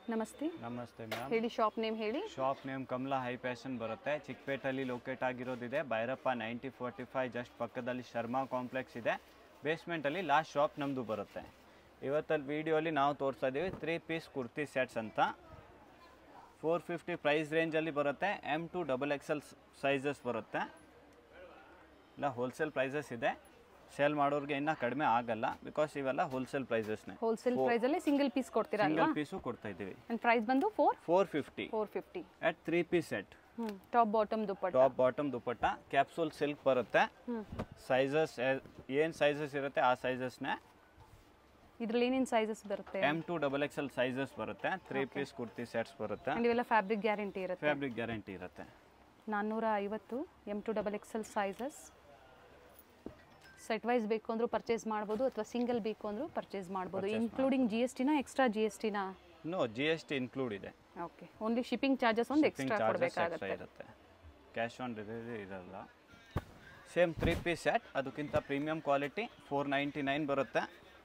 ನಮಸ್ತೆ ನಮಸ್ತೆ ಮ್ಯಾಮ್ ಹೇಳಿ ಶಾಪ್ ನೇಮ್ ಹೇಳಿ shop name Kamala hi fashion ಬರುತ್ತೆ ಚಿಕ್ಕಪೇಟಲ್ಲಿ ಲೊಕೇಟ್ ಆಗಿರೋದಿದೆ Bhairappa ninety forty five just ಪಕ್ಕದಲ್ಲಿ ಶರ್ಮಾ ಕಾಂಪ್ಲೆಕ್ಸ್ ಇದೆ ಬೇಸ್ಮೆಂಟಲ್ಲಿ ಲಾಸ್ಟ್ ಶಾಪ್ ನಮ್ಮದು ಬರುತ್ತೆ ಇವತ್ತಲ್ಲಿ ವಿಡಿಯೋಲಿ ನಾವು ತೋರಿಸ್ತಾ ಇದ್ದೀವಿ ತ್ರೀ ಪೀಸ್ ಕುರ್ತಿ ಸೆಟ್ಸ್ ಅಂತ ಫೋರ್ ಫಿಫ್ಟಿ ಪ್ರೈಸ್ ರೇಂಜಲ್ಲಿ ಬರುತ್ತೆ M to double XL sizes ಬರುತ್ತೆ ಇಲ್ಲ ಹೋಲ್ಸೇಲ್ ಪ್ರೈಸಸ್ ಇದೆ ಸೇಲ್ ಮಾಡೋರಿಗೆ ಇನ್ನೂ ಕಡಿಮೆ ಆಗಲ್ಲ ಬಿಕಾಸ್ ಇವೆಲ್ಲ ಹೋಲ್ಸೇಲ್ ಪ್ರೈಸಸ್ನೇ ಹೋಲ್ಸೇಲ್ ಪ್ರೈಸ್ ಅಲ್ಲಿ ಸಿಂಗಲ್ ಪೀಸ್ ಕೊಡ್ತೀರಾ ಅಲ್ವಾ ಸಿಂಗಲ್ ಪೀಸು ಕೊಡ್ತಾ ಇದ್ದೀವಿ ಅಂಡ್ ಪ್ರೈಸ್ ಬಂದು four four fifty four fifty at three piece set hmm top bottom dupatta top bottom dupatta capsule silk ಬರುತ್ತೆ ಹ್ಮ್ ಸೈಜಸ್ ಏನು ಸೈಜಸ್ ಇರುತ್ತೆ ಆ ಸೈಜಸ್ನೇ ಇದ್ರಲ್ಲಿ ಏನೇನು ಸೈಜಸ್ ಬರುತ್ತೆ M to double XL sizes ಬರುತ್ತೆ ತ್ರೀ ಪೀಸ್ ಕುರ್ತಿ ಸೆಟ್ಸ್ ಬರುತ್ತೆ ಅಂಡ್ ಇವೆಲ್ಲ ಫ್ಯಾಬ್ರಿಕ್ ಗ್ಯಾರಂಟಿ ಇರುತ್ತೆ ಫ್ಯಾಬ್ರಿಕ್ ಗ್ಯಾರಂಟಿ ಇರುತ್ತೆ ನಾನ್ನೂರ ಐವತ್ತು M to double XL sizes set wise ಬೇಕು ಅಂದ್ರೂ ಪರ್ಚೇಸ್ ಮಾಡ್ಬೋದು ಅಥವಾ ಸಿಂಗಲ್ ಬೇಕು ಅಂದ್ರೂ ಪರ್ಚೇಸ್ ಮಾಡ್ಬೋದು ಇನ್ಕ್ಲೂಡಿಂಗ್ ಜಿ ಎಸ್ ಟಿನ ಎಕ್ಸ್ಟ್ರಾ ಜಿ ಎಸ್ ಟಿನ no G S T include ಇದೆ ಓಕೆ ಓನ್ಲಿ ಶಿಪ್ಪಿಂಗ್ ಚಾರ್ಜಸ್ ಒಂದು ಶಿಪ್ಪಿಂಗ್ ಎಕ್ಸ್ಟ್ರಾ ಚಾರ್ಜಸ್ ಎಕ್ಸ್ಟ್ರಾ ಕೊಡಬೇಕಾಗತ್ತೆ ಇರುತ್ತೆ ಕ್ಯಾಶ್ ಆನ್ ಡೆಲಿವರಿ ಇರಲ್ಲ ಸೇಮ್ ತ್ರೀ ಪೀಸ್ ಸೆಟ್ ಅದಕ್ಕಿಂತ premium quality four ninety nine ಬರುತ್ತೆ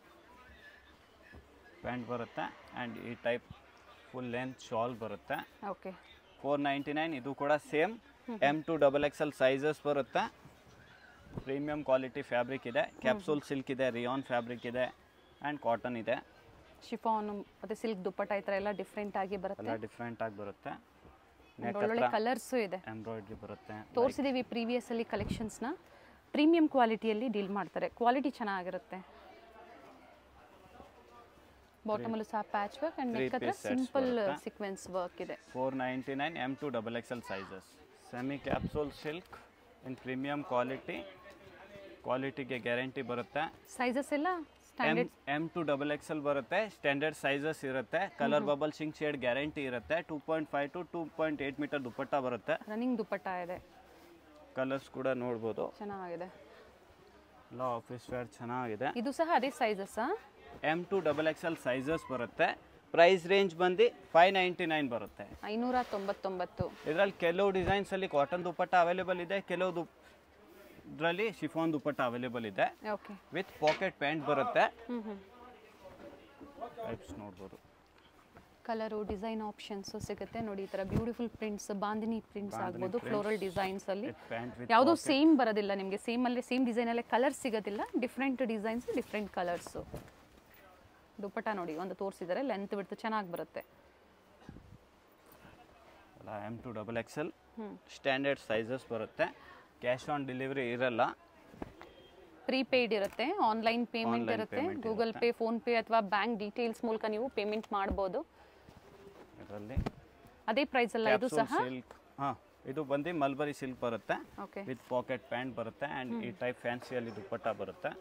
pant ಬರುತ್ತೆ ಆ್ಯಂಡ್ ಈ ಟೈಪ್ ಫುಲ್ ಲೆಂತ್ ಶಾಲ್ ಬರುತ್ತೆ ಓಕೆ ಫೋರ್ ನೈಂಟಿ ನೈನ್ ಇದು ಕೂಡ same M to double XL sizes ಬರುತ್ತೆ ಪ್ರೀಮಿಯಂ ಕ್ವಾಲಿಟಿ ಫ್ಯಾಬ್ರಿಕ್ ಇದೆ ಕ್ಯಾಪ್ಸೂಲ್ ಸಿಲ್ಕ್ ಇದೆ ರಿಯಾನ್ ಫ್ಯಾಬ್ರಿಕ್ ಇದೆ ಆ್ಯಂಡ್ ಕಾಟನ್ ಇದೆ ಶಿಫಾನ್ ಮತ್ತೆ ಸಿಲ್ಕ್ ದುಪ್ಪಟ್ಟ ಈ ಥರ ಎಲ್ಲ ಡಿಫ್ರೆಂಟ್ ಆಗಿ ಬರುತ್ತೆ ಎಲ್ಲ ಡಿಫ್ರೆಂಟ್ ಆಗಿ ಬರುತ್ತೆ And ನೆಕ್ ಒಳ್ಳೊಳ್ಳೆ ಹತ್ರ ಕಲರ್ಸು ಇದೆ ಎಂಬ್ರಾಯ್ಡ್ರಿ ಬರುತ್ತೆ ತೋರಿಸಿದ್ದೀವಿ ಪ್ರೀವಿಯಸ್ ಅಲ್ಲಿ ಕಲೆಕ್ಷನ್ಸ್ನ ಪ್ರೀಮಿಯಂ ಕ್ವಾಲಿಟಿಯಲ್ಲಿ ಡೀಲ್ ಮಾಡ್ತಾರೆ ಕ್ವಾಲಿಟಿ ಚೆನ್ನಾಗಿರುತ್ತೆ ಬಾಟಮಲ್ಲೂ ಸಹ patch work and Three neck ಹತ್ರ piece sets ಸಿಂಪಲ್ ಬರುತ್ತೆ. ಸೀಕ್ವೆನ್ಸ್ ವರ್ಕ್ ಇದೆ four ninety nine M to double XL sizes semi capsule silk in premium quality ಕ್ವಾಲಿಟಿಗೆ ಗ್ಯಾರಂಟಿ ಬರುತ್ತೆ ಸೈಜಸ್ ಎಲ್ಲ M standard M to double XL ಬರುತ್ತೆ standard sizes ಇರುತ್ತೆ colour ಬಬಲ್ ಶಿಂಗ್ ಶೇಡ್ ಗ್ಯಾರಂಟಿ ಇರುತ್ತೆ two point five to two point eight metre ದುಪ್ಪಟ್ಟ ಬರುತ್ತೆ running ದುಪ್ಪಟ್ಟ ಇದೆ ಕಲರ್ಸ್ ಕೂಡ ನೋಡ್ಬೋದು ಚೆನ್ನಾಗಿದೆ ಎಲ್ಲ ಆಫೀಸ್ ವೇರ್ ಚೆನ್ನಾಗಿದೆ ಇದು ಸಹ ಅದೇ sizes M to double XL sizes ಬರುತ್ತೆ ಪ್ರೈಸ್ ರೇಂಜ್ ಬಂದು ಫೈವ್ ನೈಂಟಿ ನೈನ್ ಬರುತ್ತೆ ಐನೂರ ತೊಂಬತ್ತೊಂಬತ್ತು ಇದರಲ್ಲಿ ಕೆಲವು ಡಿಸೈನ್ಸ್ ಅಲ್ಲಿ ಕಾಟನ್ ದುಪ್ಪಟ್ಟ ಅವೈಲೇಬಲ್ ಇದೆ ಕೆಲವು ದು ಇದರಲ್ಲಿ ಶಿಫಾನ್ ದುಪ್ಪಟ್ಟ ಅವೈಲೇಬಲ್ ಇದೆ ಓಕೆ ವಿತ್ ಪಾಕೆಟ್ ಪ್ಯಾಂಟ್ ಬರುತ್ತೆ ಹ್ಞೂ ಹ್ಞೂ ಟೈಪ್ಸ್ ನೋಡ್ಬೋದು ಕಲರು ಡಿಸೈನ್ ಆಪ್ಷನ್ಸು ಸಿಗುತ್ತೆ ನೋಡಿ ಈ ಥರ ಬ್ಯೂಟಿಫುಲ್ ಪ್ರಿಂಟ್ಸ್ ಬಾಂದಿನಿ ಪ್ರಿಂಟ್ಸ್ ಆಗ್ಬೋದು ಫ್ಲೋರಲ್ ಡಿಸೈನ್ಸ್ ಅಲ್ಲಿ ವಿತ್ ಪ್ಯಾಂಟ್ ವಿತ್ ಯಾವುದೂ ಸೇಮ್ ಬರೋದಿಲ್ಲ ನಿಮಗೆ ಸೇಮ್ ಅಲ್ಲಿ ಸೇಮ್ ಡಿಸೈನಲ್ಲೇ ಕಲರ್ ಸಿಗೋದಿಲ್ಲ different designs different colours dupatta ನೋಡಿ ಒಂದು ತೋರಿಸಿದ್ದಾರೆ ಲೆಂತ್ ಬಿಡ್ತು ಚೆನ್ನಾಗಿ ಬರುತ್ತೆ ಎಮ್ ಟು ಡಬಲ್ ಎಕ್ಸೆಲ್ ಹ್ಞೂ ಸ್ಟ್ಯಾಂಡರ್ಡ್ ಸೈಜಸ್ ಬರುತ್ತೆ ಕ್ಯಾಶ್ ಆನ್ ಡೆಲಿವರಿ ಇರಲ್ಲ ಪ್ರೀಪೇಯ್ಡ್ ಇರುತ್ತೆ ಆನ್ಲೈನ್ ಪೇಮೆಂಟ್ Online ಇರುತ್ತೆ payment Google Pay PhonePe ಅಥವಾ ಬ್ಯಾಂಕ್ ಡೀಟೇಲ್ಸ್ ಮೂಲಕ ನೀವು ಪೇಮೆಂಟ್ ಮಾಡ್ಬೋದು ಇದರಲ್ಲಿ ಅದೇ ಪ್ರೈಸ್ ಅಲ್ಲ ಇದು ಸಹ ಸಿಲ್ಕ್ ಹಾಂ ಇದು ಬಂದು ಮಲ್ಬರಿ ಸಿಲ್ಕ್ ಬರುತ್ತೆ ಓಕೆ ವಿತ್ ಪಾಕೆಟ್ ಪ್ಯಾಂಟ್ ಬರುತ್ತೆ ಆ್ಯಂಡ್ ಈ ಟೈಪ್ ಫ್ಯಾನ್ಸಿಯಲ್ಲಿ ದುಪ್ಪಟ್ಟ ಬರುತ್ತೆ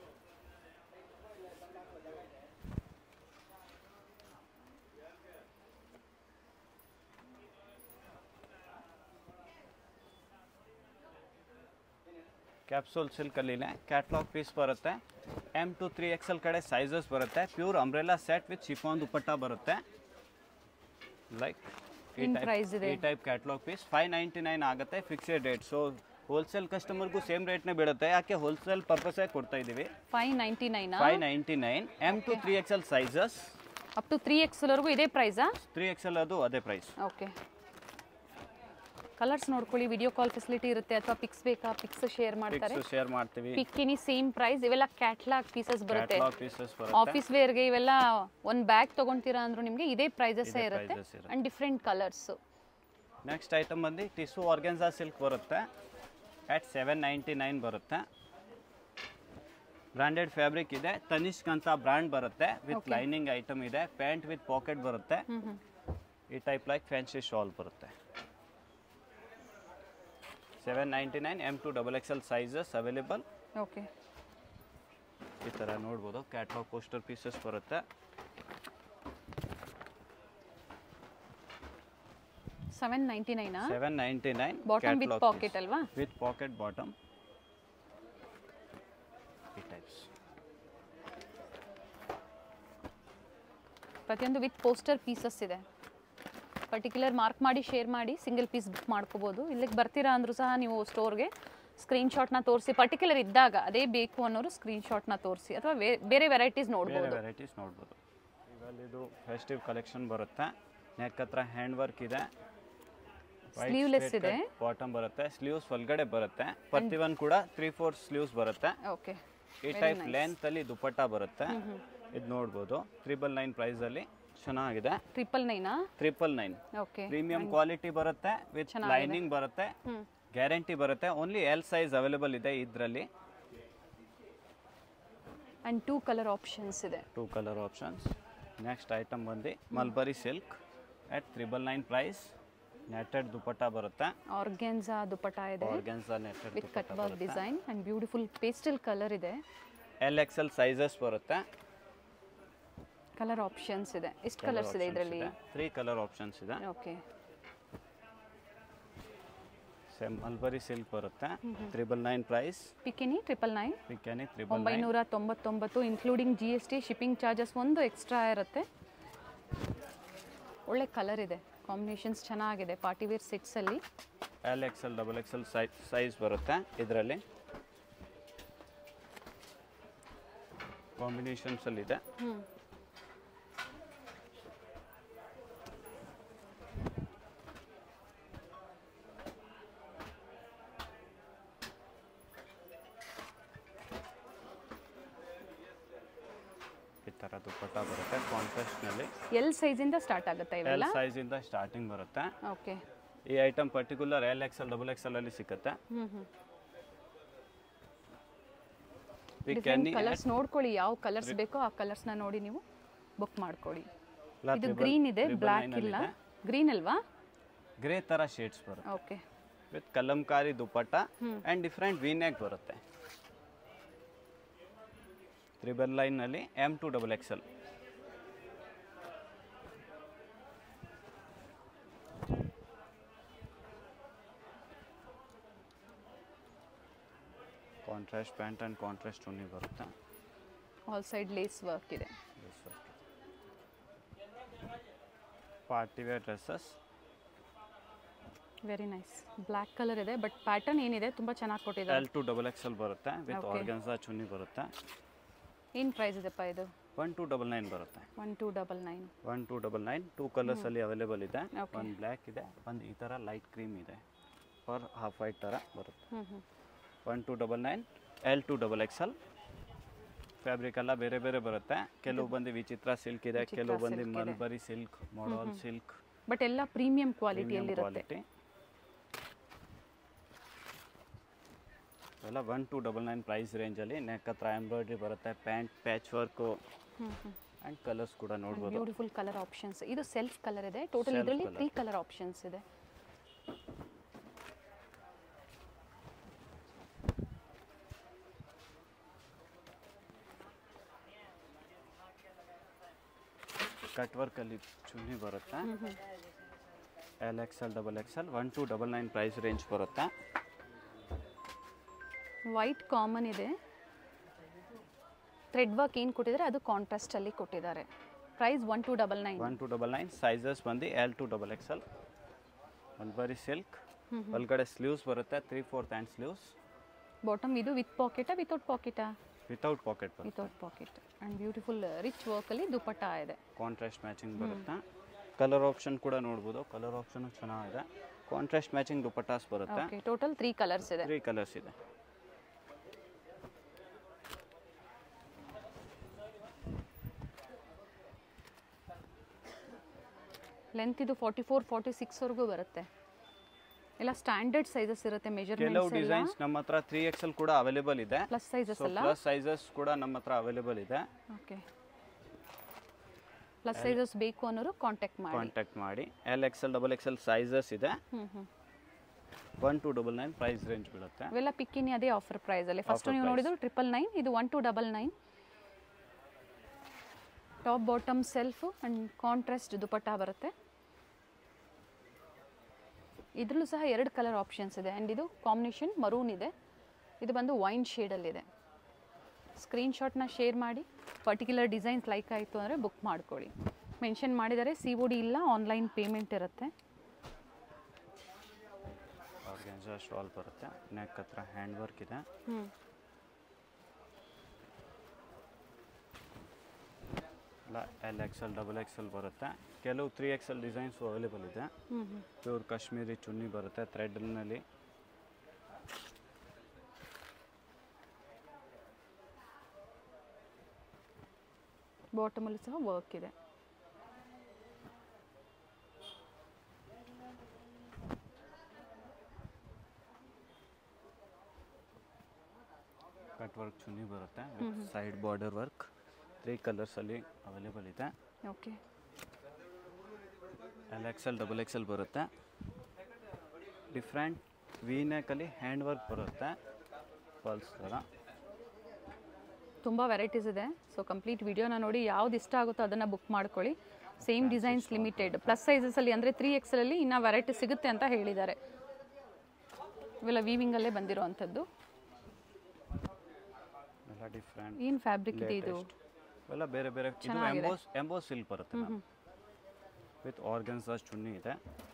ಕ್ಯಾಪ್ಸೂಲ್ ಸಿಲ್ಕಲ್ಲಿನೇ ಕ್ಯಾಟ್ಲಾಗ್ ಪೀಸ್ ಬರುತ್ತೆ ಎಮ್ ಟು ತ್ರೀ ಎಕ್ಸೆಲ್ ಕಡೆ ಸೈಜಸ್ ಬರುತ್ತೆ pure umbrella set with chiffon dupatta ಬರುತ್ತೆ ಲೈಕ್ ಈ ಏನ್ ಟೈಪ್ price ಇದೆ? ಈ type catalogue piece five ninety nine ಆಗುತ್ತೆ ಫಿಕ್ಸೆಡ್ ರೇಟ್ ಸೊ ಹೋಲ್ಸೇಲ್ ಕಸ್ಟಮರ್ಗೂ ಸೇಮ್ ರೇಟ್ನೇ ಬೀಳುತ್ತೆ ಯಾಕೆ ಹೋಲ್ಸೇಲ್ ಪರ್ಪಸ್ಸೇ ಕೊಡ್ತಾ ಇದ್ದೀವಿ ಫೈವ್ ನೈಂಟಿ ನೈನಾ five ninety nine M to three XL sizes up to three ಎಕ್ಸ್ವರೆಗೂ ಇದೇ ಪ್ರೈಸಾ ತ್ರೀ ಎಕ್ಸೆಲ್ ಅದು ಅದೇ ಪ್ರೈಸ್ ಓಕೆ ಕಲರ್ಸ್ ನೋಡ್ಕೊಳ್ಳಿ ವಿಡಿಯೋ ಕಾಲ್ ಫೆಸಿಲಿಟಿ ಇರುತ್ತೆ ಅಥವಾ ಪಿಕ್ಸ್ ಬೇಕಾ ಪಿಕ್ಸ್ ಶೇರ್ ಮಾಡ್ತಾರೆ ಪಿಕ್ಸ್ ಶೇರ್ ಮಾಡ್ತೀವಿ ಪಿಕ್ಕಿನಿ ಸೇಮ್ ಪ್ರೈಸ್ ಇವೆಲ್ಲ ಕ್ಯಾಟ್ಲಾಗ್ ಪೀಸಸ್ ಬರುತ್ತೆ ಕ್ಯಾಟ್ಲಾಗ್ ಪೀಸಸ್ ಬರುತ್ತೆ ಆಫೀಸ್ ವೇರ್ಗೆ ಇವೆಲ್ಲ ಒಂದು ಬ್ಯಾಗ್ ತಗೊಂತೀರಾ ಅಂದ್ರೂ ನಿಮಗೆ ಇದೇ ಪ್ರೈಸಸ್ ಇದೇ ಇರುತ್ತೆ prices ಇರುತ್ತೆ. And different colours next item ಬಂದು ಟಿಸು ಆರ್ಗೆನ್ಸಾ ಸಿಲ್ಕ್ ಬರುತ್ತೆ ಆಟ್ ಸೆವೆನ್ ನೈಂಟಿ ನೈನ್ ಬರುತ್ತೆ ಬ್ರಾಂಡೆಡ್ ಫ್ಯಾಬ್ರಿಕ್ ಇದೆ ತನಿಷ್ಕ್ ಅಂತ ಬ್ರ್ಯಾಂಡ್ ಬರುತ್ತೆ ವಿತ್ ಲೈನಿಂಗ್ ಐಟಮ್ ಇದೆ ಪ್ಯಾಂಟ್ ವಿತ್ ಪಾಕೆಟ್ ಬರುತ್ತೆ ಹ್ಮ್ ಹ್ಮ್ ಈ ಟೈಪ್ ಲೈಕ್ ಫ್ಯಾನ್ಸಿ ಶಾಲ್ ಬರುತ್ತೆ seven ninety nine M to double XL sizes available okay ಈ ಥರ ನೋಡ್ಬೋದು ಕ್ಯಾಟ್ಲಾಗ್ ಪೋಸ್ಟರ್ ಪೀಸಸ್ ಬರುತ್ತೆ ಸೆವೆನ್ ನೈಂಟಿ ನೈನಾ seven ninety nine bottom with pocket ಅಲ್ವಾ ವಿತ್ ಪಾಕೆಟ್ ಬಾಟಮ್ ಈ ಟೈಪ್ಸ್ ಪ್ರತಿಯೊಂದು ವಿತ್ ಪೋಸ್ಟರ್ ಪೀಸಸ್ ಇದೆ ಪರ್ಟಿಕ್ಯುಲರ್ ಮಾರ್ಕ್ ಮಾಡಿ ಶೇರ್ ಮಾಡಿ ಸಿಂಗಲ್ ಪೀಸ್ ಬುಕ್ ಮಾಡ್ಕೋಬೋದು ಇಲ್ಲಿಗೆ ಬರ್ತೀರಾ ಅಂದರೂ ಸಹ ನೀವು ಸ್ಟೋರ್ಗೆ ಸ್ಕ್ರೀನ್ಶಾಟ್ನ ತೋರಿಸಿ ಪರ್ಟಿಕ್ಯುಲರ್ ಇದ್ದಾಗ ಅದೇ ಬೇಕು ಅನ್ನೋರು ಸ್ಕ್ರೀನ್ಶಾಟ್ನ ತೋರಿಸಿ ಅಥವಾ ಬೇರೆ ವೆರೈಟೀಸ್ ಬೇರೆ ನೋಡ್ಬೋದು ವೆರೈಟೀಸ್ ನೋಡ್ಬೋದು ಇವಾಗ ಇದು ಫೆಸ್ಟಿವ್ ಕಲೆಕ್ಷನ್ ಬರುತ್ತೆ ನೆಕ್ ಹತ್ರ ಹ್ಯಾಂಡ್ ವರ್ಕ್ ಇದೆ Sleeveless ಇದೆ. ಬಾಟಮ್ ಬರುತ್ತೆ ಸ್ಲೀವ್ಸ್ ಒಳಗಡೆ ಬರುತ್ತೆ ಪ್ರತಿ ಒನ್ ಕೂಡ ತ್ರೀ ಫೋರ್ ಸ್ಲೀವ್ಸ್ ಬರುತ್ತೆ ಓಕೆ ಈ ಟೈಪ್ ಲೆಂತ್ ಅಲ್ಲಿ ದುಪಟ್ಟ ಬರುತ್ತೆ ಇದು ನೋಡ್ಬೋದು ತ್ರಿಬಲ್ ನೈನ್ ಪ್ರೈಸ್ ಅಲ್ಲಿ ಚೆನ್ನಾಗಿದೆ ಟ್ರಿಪಲ್ ನೈನಾ triple nine okay premium quality ಬರುತ್ತೆ ವಿತ್ ಲೈನಿಂಗ್ ಬರುತ್ತೆ ಹ್ಮ್ ಗ್ಯಾರಂಟಿ ಬರುತ್ತೆ ಓನ್ಲಿ ಎಲ್ ಸೈಜ್ ಅವೈಲೇಬಲ್ ಇದೆ ಇದರಲ್ಲಿ ಆ್ಯಂಡ್ ಟೂ ಕಲರ್ ಆಪ್ಷನ್ಸ್ ಇದೆ two colour options next item ಬಂದು mulberry silk at triple nine price netted dupatta ಬರುತ್ತೆ ಆರ್ಗೆನ್ಸಾ ದುಪಟ್ಟ ಇದೆ organza netted with cut work design and beautiful pastel colour ಇದೆ L X L sizes ಬರುತ್ತೆ colour options ಇದೆ ಎಷ್ಟು colours ಇದೆ ಇದರಲ್ಲಿ ತ್ರೀ ಕಲರ್ ಆಪ್ಷನ್ಸ್ ಇದೆ ಓಕೆ ಸೇಮ್ ಮಲ್ಬರಿ ಸಿಲ್ಕ್ ಬರುತ್ತೆ triple nine price pick any triple nine pick any triple nine ಒಂಬೈನೂರ ತೊಂಬತ್ತೊಂಬತ್ತು including G S T shipping charges ಒಂದು ಎಕ್ಸ್ಟ್ರಾ ಇರುತ್ತೆ ಒಳ್ಳೆ ಕಲರ್ ಇದೆ ಕಾಂಬಿನೇಷನ್ಸ್ ಚೆನ್ನಾಗಿದೆ ಪಾರ್ಟಿ ವೇರ್ ಸೆಟ್ಸಲ್ಲಿ L X L double X L size size ಬರುತ್ತೆ ಇದರಲ್ಲಿ ಕಾಂಬಿನೇಷನ್ಸ್ ಅಲ್ಲಿ ಇದೆ ಹ್ಞೂ ಈ ಥರ ದುಪ್ಪಟ್ಟ ಬರುತ್ತೆ ಕಾಂಟ್ರಾಸ್ಟ್ನಲ್ಲಿ ಎಲ್ ಸೈಜಿಂದ ಸ್ಟಾರ್ಟ್ ಆಗುತ್ತೆ ಎಲ್ ಇವೆಲ್ಲ ಸೈಜಿಂದ ಸ್ಟಾರ್ಟಿಂಗ್ ಬರುತ್ತೆ ಓಕೆ ಈ item particular L X L double X L ಅಲ್ಲಿ ಸಿಗುತ್ತೆ ಹ್ಞೂ ಹ್ಞೂ ಪಿಕ್ಯಾನಿ ಕಲರ್ಸ್ ನೋಡ್ಕೊಳ್ಳಿ ಯಾವ ಕಲರ್ಸ್ ಬೇಕೋ ಆ ಕಲರ್ಸ್ನ ನೋಡಿ ನೀವು ಬುಕ್ ಮಾಡ್ಕೊಳ್ಳಿ ಇದು ಗ್ರೀನ್ ಇದೆ ಬ್ಲ್ಯಾಕ್ ಇಲ್ಲ ಗ್ರೀನ್ ಅಲ್ವಾ ಗ್ರೇ ಥರ ಶೇಡ್ಸ್ ಬರುತ್ತೆ okay with kalamkari dupatta and different ವಿನ್ಯಾಕ್ ಬರುತ್ತೆ ತ್ರಿಬಲ್ ಲೈನಲ್ಲಿ M to double X L contrast pant and contrast ಉನ್ನಿ ಬರುತ್ತೆ ಆಲ್ ಸೈಡ್ ಲೇಸ್ ವರ್ಕ್ ಇದೆ party wear dresses very nice black colour ಇದೆ ಬಟ್ ಪ್ಯಾಟರ್ನ್ ಏನಿದೆ ತುಂಬ ಚೆನ್ನಾಗಿ ಕೊಟ್ಟಿದ್ದಾರೆ L to double X L ಬರುತ್ತೆ ವಿತ್ ಆರ್ಗನ್ಸಾ ಚುನ್ನಿ ಬರುತ್ತೆ ಏನು ಪ್ರೈಸ್ ಇದೆಪ್ಪ ಇದು ಒನ್ ಟು ಡಬಲ್ ನೈನ್ ಬರುತ್ತೆ one two double nine one two double nine two colours ಅಲ್ಲಿ ಅವೈಲೇಬಲ್ ಇದೆ Okay. ಒಂದು ಬ್ಲ್ಯಾಕ್ ಇದೆ ಒಂದು ಈ ಥರ ಲೈಟ್ ಕ್ರೀಮ್ ಇದೆ ಫಾರ್ ಹಾಫ್ ವೈಟ್ ಥರ ಬರುತ್ತೆ ಹ್ಞೂ ಹ್ಞೂ one two double nine L to double X L fabric ಎಲ್ಲ ಬೇರೆ ಬೇರೆ ಬರುತ್ತೆ ಕೆಲವು ಬಂದು ವಿಚಿತ್ರ ಸಿಲ್ಕ್ ಇದೆ ಕೆಲವು ಬಂದು mulberry silk modal silk but ಎಲ್ಲ ಪ್ರೀಮಿಯಂ ಕ್ವಾಲಿಟಿಯಲ್ಲಿರುತ್ತೆ ಕ್ವಾಲಿಟಿ ಎಲ್ಲ one two double nine price ರೇಂಜಲ್ಲಿ ನೆಕ್ ಹತ್ರ ಎಂಬ್ರಾಯ್ಡ್ರಿ ಬರುತ್ತೆ ಪ್ಯಾಂಟ್ ಪ್ಯಾಚ್ ವರ್ಕು ಹ್ಞೂ ಹ್ಞೂ ಆ್ಯಂಡ್ ಕಲರ್ಸ್ ಕೂಡ ನೋಡ್ಬೋದು ಬ್ಯೂಟಿಫುಲ್ ಕಲರ್ ಆಪ್ಷನ್ಸ್ ಇದು ಸೆಲ್ಫ್ ಕಲರ್ ಇದೆ ಟೋಟಲ್ Self ಇದರಲ್ಲಿ colour. ತ್ರೀ ಕಲರ್ ಆಪ್ಷನ್ಸ್ ಇದೆ ಕಟ್ ವರ್ಕಲ್ಲಿ ಚುನ್ನಿ ಬರುತ್ತೆ L X L double X L one two double nine price range ಬರುತ್ತೆ ವೈಟ್ ಕಾಮನ್ ಇದೆ ಥ್ರೆಡ್ ವರ್ಕ್ ಏನು ಕೊಟ್ಟಿದ್ದಾರೆ ಅದು ಕಾಂಟ್ರಾಸ್ಟ್ ಅಲ್ಲಿ ಕೊಟ್ಟಿದ್ದಾರೆ price one two double nine one two double nine sizes ಬಂದು L to double X L mulberry silk ಒಳಗಡೆ sleeves ಬರುತ್ತೆ three fourth hand sleeves bottom ಇದು ವಿತ್ ಪಾಕೆಟಾ ವಿತೌಟ್ ಪಾಕೆಟಾ ವಿತೌಟ್ ಪಾಕೆಟ್ ಬರುತ್ತೆ without pocket and beautiful rich ವರ್ಕಲ್ಲಿ ದುಪಟ್ಟ ಇದೆ contrast matching ಬರುತ್ತೆ ಕಲರ್ ಆಪ್ಷನ್ ಕೂಡ ನೋಡ್ಬೋದು ಕಲರ್ ಆಪ್ಷನ್ ಚೆನ್ನಾಗಿದೆ ಕಾಂಟ್ರಾಸ್ಟ್ ಮ್ಯಾಚಿಂಗ್ ದುಪಟ್ಟಾಸ್ ಬರುತ್ತೆ ಓಕೆ ಟೋಟಲ್ ತ್ರೀ ಕಲರ್ಸ್ ಇದೆ ತ್ರೀ ಕಲರ್ಸ್ ಇದೆ ಲೆಂತ್ ಇದು ಫಾರ್ಟಿ ಫೋರ್ ಫಾರ್ಟಿ ಸಿಕ್ಸ್ವರೆಗೂ ಬರುತ್ತೆ ಎಲ್ಲ ಸ್ಟ್ಯಾಂಡರ್ಡ್ ಸೈಜಸ್ ಇರುತ್ತೆ ಕೆಲವು ಮೆಜರ್ಮೆಂಟ್ಸ್ ಎಲ್ಲ ಡಿಸೈನ್ಸ್ ನಮ್ಮ ಹತ್ರ ತ್ರೀ ಎಕ್ಸ್ ಎಲ್ ಕೂಡ ಅವೈಲೇಬಲ್ ಇದೆ ಪ್ಲಸ್ ಸೈಜಸ್ ಸೊ ಅಲ್ಲ ಪ್ಲಸ್ ಸೈಜಸ್ ಕೂಡ ನಮ್ಮ ಹತ್ರ ಅವೈಲೇಬಲ್ ಇದೆ ಓಕೆ ಪ್ಲಸ್ ಸೈಜಸ್ ಬೇಕು ಅನ್ನೋರು ಕಾಂಟ್ಯಾಕ್ಟ್ ಮಾಡಿ ಕಾಂಟ್ಯಾಕ್ಟ್ ಮಾಡಿ L X L double X L sizes ಇದೆ ಹ್ಞೂ ಹ್ಞೂ one two double nine price range ಬೀಳುತ್ತೆ ಇವೆಲ್ಲ ಪಿಕ್ಕಿನಿ ಅದೇ ಆಫರ್ ಪ್ರೈಸಲ್ಲಿ ಫಸ್ಟ್ Offer ನೀವು price. ನೋಡಿದ್ರು ಟ್ರಿಪಲ್ ನೈನ್ ಇದು one two double nine top bottom self and contrast dupatta ಬರುತ್ತೆ ಇದರಲ್ಲೂ ಸಹ ಎರಡು ಕಲರ್ ಆಪ್ಷನ್ಸ್ ಇದೆ ಆ್ಯಂಡ್ ಇದು ಕಾಂಬಿನೇಷನ್ ಮರೂನ್ ಇದೆ ಇದು ಬಂದು ವೈನ್ ಶೇಡಲ್ಲಿದೆ ಸ್ಕ್ರೀನ್ಶಾಟ್ನ ಶೇರ್ ಮಾಡಿ ಪರ್ಟಿಕ್ಯುಲರ್ ಡಿಸೈನ್ಸ್ ಲೈಕ್ ಆಯಿತು ಅಂದರೆ ಬುಕ್ ಮಾಡ್ಕೊಳ್ಳಿ ಮೆನ್ಷನ್ ಮಾಡಿದರೆ ಸಿ ಒ ಡಿ ಇಲ್ಲ ಆನ್ಲೈನ್ ಪೇಮೆಂಟ್ ಇರುತ್ತೆ ಆರ್ಗೆನ್ಸಾ ಸ್ಟಾಲ್ ಬರುತ್ತೆ ನೆಕ್ ಹತ್ರ ಹ್ಯಾಂಡ್ ವರ್ಕ್ ಇದೆ ಹ್ಞೂ ಎಲ್ಲ ಎಲ್ ಎಕ್ಸೆಲ್ ಡಬಲ್ ಎಕ್ಸೆಲ್ ಬರುತ್ತೆ ಕೆಲವು ತ್ರೀ ಎಕ್ಸೆಲ್ ಡಿಸೈನ್ಸು ಅವೈಲೇಬಲ್ ಇದೆ ಹ್ಞೂ ಹ್ಞೂ ಪ್ಯೂರ್ ಕಾಶ್ಮೀರಿ ಚುನ್ನಿ ಬರುತ್ತೆ ಥ್ರೆಡ್ನಲ್ಲಿ ಬಾಟಮಲ್ಲಿ ಸಹ ವರ್ಕ್ ಇದೆ ಕಟ್ ವರ್ಕ್ ಚುನ್ನಿ ಬರುತ್ತೆ ಸೈಡ್ ಬಾರ್ಡರ್ ವರ್ಕ್ ತ್ರೀ ಕಲರ್ಸಲ್ಲಿ ಅವೈಲೇಬಲ್ ಇದೆ okay L XL double XL ಬರುತ್ತೆ ಡಿಫ್ರೆಂಟ್ ವಿ ನೆಕಲ್ಲಿ ಹ್ಯಾಂಡ್ ವರ್ಕ್ ಬರುತ್ತೆ ಪಲ್ಸ್ ಥರ ತುಂಬ ವೆರೈಟೀಸ್ ಇದೆ ಸೊ ಕಂಪ್ಲೀಟ್ ವಿಡಿಯೋನ ನೋಡಿ ಯಾವ್ದು ಇಷ್ಟ ಆಗುತ್ತೋ ಅದನ್ನು ಬುಕ್ ಮಾಡ್ಕೊಳ್ಳಿ ಸೇಮ್ ಡಿಸೈನ್ಸ್ ಲಿಮಿಟೆಡ್ ಪ್ಲಸ್ ಸೈಜಸಲ್ಲಿ ಅಂದರೆ ತ್ರೀ ಎಕ್ಸಲಲ್ಲಿ ಇನ್ನೂ ವೆರೈಟಿ ಸಿಗುತ್ತೆ ಅಂತ ಹೇಳಿದ್ದಾರೆ ಇವೆಲ್ಲ ವೀವಿಂಗಲ್ಲೇ ಬಂದಿರೋ ಅಂಥದ್ದು ಎಲ್ಲ ಡಿಫ್ರೆಂಟ್ ಏನು ಫ್ಯಾಬ್ರಿಕ್ ಇದೆ ಇದು ಎಲ್ಲ ಬೇರೆ ಬೇರೆ ಇದು ಚೆನ್ನಾಗಿದೆ. ಎಂಬೋಸ್ ಎಂಬೋಸ್ ಸಿಲ್ಕ್ ಬರುತ್ತೆ ಮ್ಯಾಮ್ ವಿತ್ ಆರ್ಗನ್ಸಾಸ್ ಚುನ್ನಿ ಇದೆ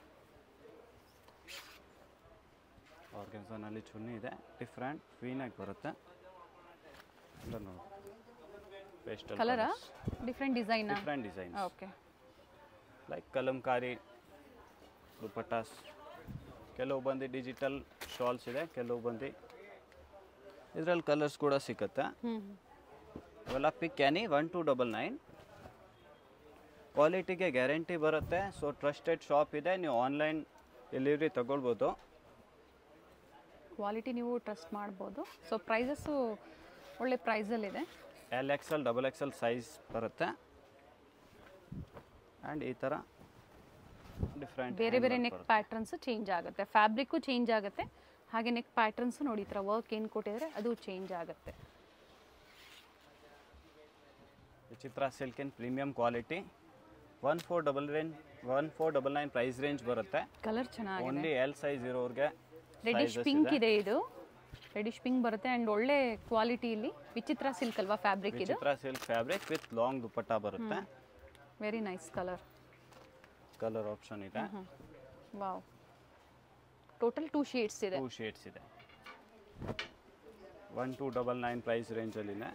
ಆರ್ಗನ್ಸಾನಲ್ಲಿ ಚುನ್ನಿ ಇದೆ ಡಿಫ್ರೆಂಟ್ ವೀನಾಗಿ ಬರುತ್ತೆ ಎಲ್ಲ ನೋಡಿ ಪೇಸ್ಟಲ್ ಕಲರಾ ಡಿಫ್ರೆಂಟ್ ಡಿಸೈನಾ different design okay like kalamkari dupattas ಕೆಲವು ಬಂದು ಡಿಜಿಟಲ್ ಶಾಲ್ಸ್ ಇದೆ ಕೆಲವು ಬಂದು ಇದರಲ್ಲಿ ಕಲರ್ಸ್ ಕೂಡ ಸಿಗುತ್ತೆ ಹ್ಞೂ ಅವೆಲ್ಲ pick any one two double nine ಕ್ವಾಲಿಟಿಗೆ ಗ್ಯಾರಂಟಿ ಬರುತ್ತೆ ಸೊ ಟ್ರಸ್ಟೆಡ್ ಶಾಪ್ ಇದೆ ನೀವು ಆನ್ಲೈನ್ ಡೆಲಿವ್ರಿ ತಗೊಳ್ಬೋದು ಕ್ವಾಲಿಟಿ ನೀವು ಟ್ರಸ್ಟ್ ಮಾಡ್ಬೋದು ಸೊ ಪ್ರೈಸಸ್ಸು ಒಳ್ಳೆ ಪ್ರೈಸಲ್ಲಿದೆ L XL double XL size ಬರುತ್ತೆ ಆ್ಯಂಡ್ ಈ ಥರ ಡಿಫ್ರೆಂಟ್ ಬೇರೆ ಬೇರೆ ನೆಕ್ ಪ್ಯಾಟ್ರನ್ಸ್ ಚೇಂಜ್ ಆಗುತ್ತೆ ಫ್ಯಾಬ್ರಿಕ್ಕು ಚೇಂಜ್ ಆಗುತ್ತೆ ಹಾಗೆ ನೆಕ್ ಪ್ಯಾಟ್ರನ್ಸ್ ನೋಡಿ ಈ ಥರ ವರ್ಕ್ ಏನು ಕೊಟ್ಟಿದ್ದಾರೆ ಅದು ಚೇಂಜ್ ಆಗುತ್ತೆ ವಿಚಿತ್ರ silk in premium quality one four double range one four double nine price range ಬರುತ್ತೆ ಕಲರ್ ಚೆನ್ನಾಗಿದೆ ಓನ್ಲಿ ಎಲ್ ಸೈಜ್ ಇರೋರಿಗೆ ರೆಡಿಶ್ ಪಿಂಕ್ ಇದೆ ಇದು ರೆಡಿಶ್ ಪಿಂಕ್ ಬರುತ್ತೆ ಆ್ಯಂಡ್ ಒಳ್ಳೆ ಕ್ವಾಲಿಟಿಯಲ್ಲಿ ವಿಚಿತ್ರ ಸಿಲ್ಕ್ ಅಲ್ವಾ ಫ್ಯಾಬ್ರಿಕ್ ಇದು Vichitra silk fabric with long dupatta ಬರುತ್ತೆ very nice colour colour option ಇದೆ ವಾವ್ ಟೋಟಲ್ ಟೂ ಶೇಡ್ಸ್ ಇದೆ ಟೂ ಶೇಡ್ಸ್ ಇದೆ one two double nine price ರೇಂಜಲ್ಲಿದೆ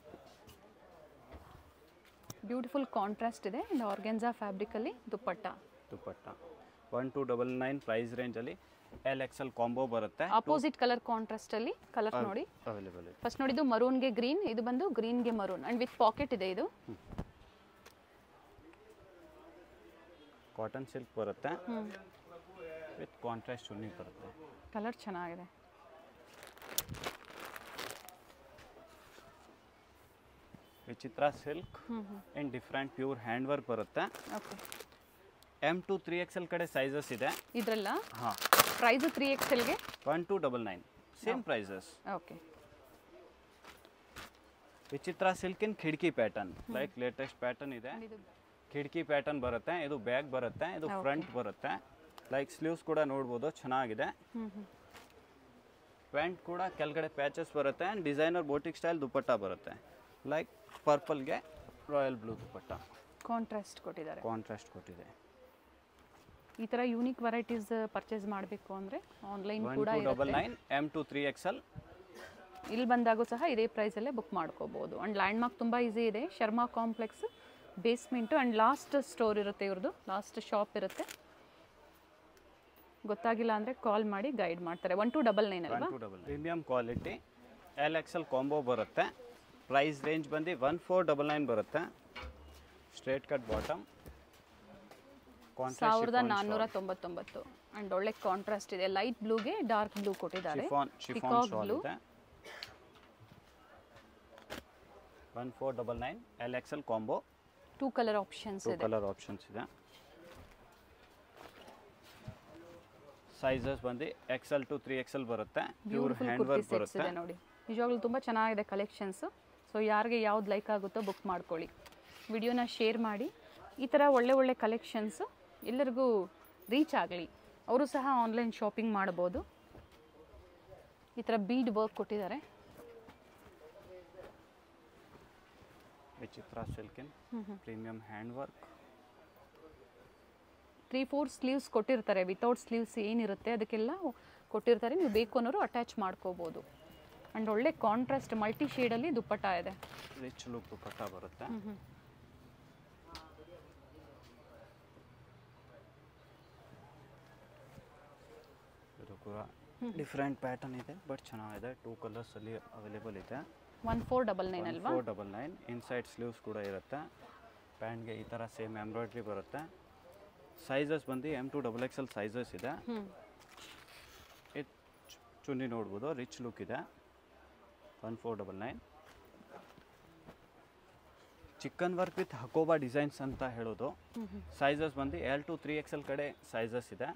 ಬ್ಯೂಟಿಫುಲ್ ಕಾಂಟ್ರಾಸ್ಟ್ ಇದೆ ಆ್ಯಂಡ್ ಆರ್ಗೆನ್ಸಾ ಫ್ಯಾಬ್ರಿಕಲ್ಲಿ dupatta dupatta one two double nine price ರೇಂಜಲ್ಲಿ ಎಲ್ ಎಕ್ಸೆಲ್ ಕಾಂಬೋ ಬರುತ್ತೆ opposite colour ಕಾಂಟ್ರಾಸ್ಟಲ್ಲಿ ಕಲರ್ ನೋಡಿ ಅವೈಲೇಬಲ್ ಇದೆ ಫಸ್ಟ್ ನೋಡಿದ್ದು ಮರೂನ್ಗೆ ಗ್ರೀನ್ ಇದು ಬಂದು ಗ್ರೀನ್ಗೆ ಮರೂನ್ ಆ್ಯಂಡ್ ವಿತ್ ಪಾಕೆಟ್ ಇದೆ ಇದು ಕಾಟನ್ ಸಿಲ್ಕ್ ಬರುತ್ತೆ ಹ್ಞೂ ವಿತ್ ಕಾಂಟ್ರಾಸ್ಟ್ ಚುನ್ನಿ ಬರುತ್ತೆ ಕಲರ್ ಚೆನ್ನಾಗಿದೆ ವಿಚಿತ್ರ ಸಿಲ್ಕ್ ಹ್ಞೂ ಹ್ಞೂ and different pure hand work ಬರುತ್ತೆ okay M to three XL ಕಡೆ ಸೈಜಸ್ ಇದೆ ಇದರಲ್ಲ ಹಾಂ ಪ್ರೈಸು ತ್ರೀ ಎಕ್ಸೆಲ್ಗೆ one two double nine same prices okay Vichitra ಸಿಲ್ಕಿನ್ ಖಿಡ್ಕಿ ಪ್ಯಾಟರ್ನ್ ಲೈಕ್ ಲೇಟೆಸ್ಟ್ ಪ್ಯಾಟರ್ನ್ ಇದೆ ಇದು ಖಿಡ್ಕಿ ಪ್ಯಾಟರ್ನ್ ಬರುತ್ತೆ ಇದು ಬ್ಯಾಗ್ ಬರುತ್ತೆ ಇದು ಫ್ರಂಟ್ ಬರುತ್ತೆ ಲೈಕ್ ಸ್ಲೀವ್ಸ್ ಕೂಡ ನೋಡ್ಬೋದು ಚೆನ್ನಾಗಿದೆ ಹ್ಞೂ ಹ್ಞೂ ಪ್ಯಾಂಟ್ ಕೂಡ ಕೆಳಗಡೆ ಪ್ಯಾಚಸ್ ಬರುತ್ತೆ and designer boutique style dupatta ಬರುತ್ತೆ ಲೈಕ್ ಪರ್ಪಲ್ಗೆ ರಾಯಲ್ ಬ್ಲೂ ದುಪಟ್ಟ ಕಾಂಟ್ರಾಸ್ಟ್ ಕೊಟ್ಟಿದ್ದಾರೆ ಕಾಂಟ್ರಾಸ್ಟ್ ಕೊಟ್ಟಿದೆ ಈ ಥರ ಯೂನಿಕ್ ವೆರೈಟೀಸ್ ಪರ್ಚೇಸ್ ಮಾಡಬೇಕು ಅಂದರೆ ಆನ್ಲೈನ್ ಒನ್ ಕೂಡ ಟು ಡಬಲ್ ಇರುತ್ತೆ nine M to three XL ಇಲ್ಲಿ ಬಂದಾಗೂ ಸಹ ಇದೇ ಪ್ರೈಸಲ್ಲೇ ಬುಕ್ ಮಾಡ್ಕೋಬೋದು ಆ್ಯಂಡ್ ಲ್ಯಾಂಡ್ ಮಾರ್ಕ್ ತುಂಬ ಈಸಿ ಇದೆ Sharma complex basement and last store ಇರುತ್ತೆ ಇವ್ರದ್ದು ಲಾಸ್ಟ್ ಶಾಪ್ ಇರುತ್ತೆ ಗೊತ್ತಾಗಿಲ್ಲ ಅಂದರೆ ಕಾಲ್ ಮಾಡಿ ಗೈಡ್ ಮಾಡ್ತಾರೆ one two double nine one ಅಲ್ವಾ two double premium quality L XL combo ಬರುತ್ತೆ ಪ್ರೈಸ್ ರೇಂಜ್ ಬಂದು ಒನ್ ಫೋರ್ ಡಬಲ್ ನೈನ್ ಬರುತ್ತೆ ಸ್ಟ್ರೇಟ್ ಕಟ್ ಬಾಟಮ್ ಸಾವಿರದ ನಾನ್ನೂರ ತೊಂಬತ್ತೊಂಬತ್ತು ಆ್ಯಂಡ್ ಒಳ್ಳೆ ಕಾಂಟ್ರಾಸ್ಟ್ ಇದೆ ಲೈಟ್ ಬ್ಲೂಗೆ ಡಾರ್ಕ್ ಬ್ಲೂ ಕೊಟ್ಟಿದ್ದಾರೆ chiffon chiffon Peacock shawl blue. ಇದೆ one four double nine L XL combo two colour options two ಇದೆ ಕಲರ್ ಆಪ್ಷನ್ಸ್ ಇದೆ ಸೈಜಸ್ ಬಂದು ಎಕ್ಸೆಲ್ ಟು ತ್ರೀ ಎಕ್ಸೆಲ್ ಬರುತ್ತೆ pure beautiful hand kurti work sets ಬರುತ್ತೆ ಇದೆ ನೋಡಿ ನಿಜವಾಗ್ಲೂ ತುಂಬ ಚೆನ್ನಾಗಿದೆ ಕಲೆಕ್ಷನ್ಸು ಸೊ ಯಾರಿಗೆ ಯಾವ್ದು ಲೈಕ್ ಆಗುತ್ತೋ ಬುಕ್ ಮಾಡ್ಕೊಳ್ಳಿ ವಿಡಿಯೋನ ಶೇರ್ ಮಾಡಿ ಈ ಥರ ಒಳ್ಳೆ ಒಳ್ಳೆ ಕಲೆಕ್ಷನ್ಸು ಎಲ್ಲರಿಗೂ ರೀಚ್ ಆಗಲಿ ಅವರು ಸಹ ಆನ್ಲೈನ್ ಶಾಪಿಂಗ್ ಮಾಡ್ಬೋದು ಈ ಥರ ಬೀಡ್ ವರ್ಕ್ ಕೊಟ್ಟಿದ್ದಾರೆ ವಿಚಿತ್ರ ಸಿಲ್ಕಿನ್ premium hand work three four sleeves ಕೊಟ್ಟಿರ್ತಾರೆ ವಿತೌಟ್ ಸ್ಲೀವ್ಸ್ ಏನಿರುತ್ತೆ ಅದಕ್ಕೆಲ್ಲ ಕೊಟ್ಟಿರ್ತಾರೆ ನೀವು ಬೇಕು ಅನ್ನೋರು ಅಟ್ಯಾಚ್ ಮಾಡ್ಕೋಬೋದು ಆ್ಯಂಡ್ ಒಳ್ಳೆ ಕಾಂಟ್ರಾಸ್ಟ್ ಮಲ್ಟಿ ಶೇಡಲ್ಲಿ ದುಪ್ಪಟ್ಟ ಇದೆ ರಿಚ್ ಲುಕ್ ದುಪಟ್ಟ ಬರುತ್ತೆ ಕೂಡ ಡಿಫ್ರೆಂಟ್ ಪ್ಯಾಟರ್ನ್ ಇದೆ ಬಟ್ ಚೆನ್ನಾಗಿದೆ ಟೂ ಕಲರ್ಸಲ್ಲಿ ಅವೈಲೇಬಲ್ ಇದೆ ಒನ್ ಫೋರ್ ಡಬಲ್ ನೈನ್ ಅಲ್ವಾ four double nine inside sleeves ಕೂಡ ಇರುತ್ತೆ ಪ್ಯಾಂಟ್ಗೆ ಈ ಥರ ಸೇಮ್ ಎಂಬ್ರಾಯ್ಡ್ರಿ ಬರುತ್ತೆ ಸೈಜಸ್ ಬಂದು M to double X L sizes ಇದೆ ಹ್ಞೂ ಇದು ಚುನ್ನಿ ನೋಡ್ಬೋದು ರಿಚ್ ಲುಕ್ ಇದೆ one four double nine chikan work with hakoba designs ಅಂತ ಹೇಳೋದು ಸೈಜಸ್ ಬಂದು L to three X L ಕಡೆ ಸೈಜಸ್ ಇದೆ